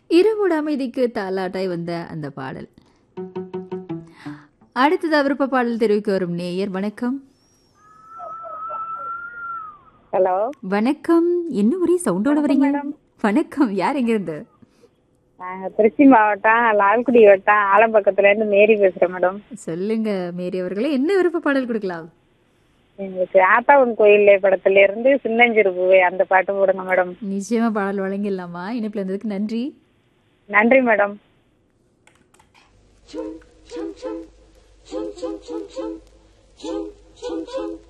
இரவோட அமைதிக்கு தாலாட்டாய் வந்த அந்த பாடல் அடுத்தது விருப்ப பாடல் தெரிவிக்க வரும் நேயர் வணக்கம் ஹலோ வணக்கம் என்ன ஒரே சவுண்டோட வரீங்க வணக்கம் யார் எங்கிருந்து நாங்க திருச்சி மாவட்டம் லால்குடி வட்டம் ஆலம்பக்கத்துல இருந்து மேரி பேசுறேன் மேடம் சொல்லுங்க மேரி அவர்களே என்ன விருப்ப பாடல் கொடுக்கலாம் எங்களுக்கு ஆத்தாவன் கோயில் படத்துல இருந்து சின்னஞ்சிறு பூவே அந்த பாட்டு போடுங்க மேடம் நிச்சயமா பாடல் வழங்கிடலாமா இணைப்பில் இருந்ததுக்கு நன்றி நன்றி madam chum chum chum chum chum chum chum chum chum chum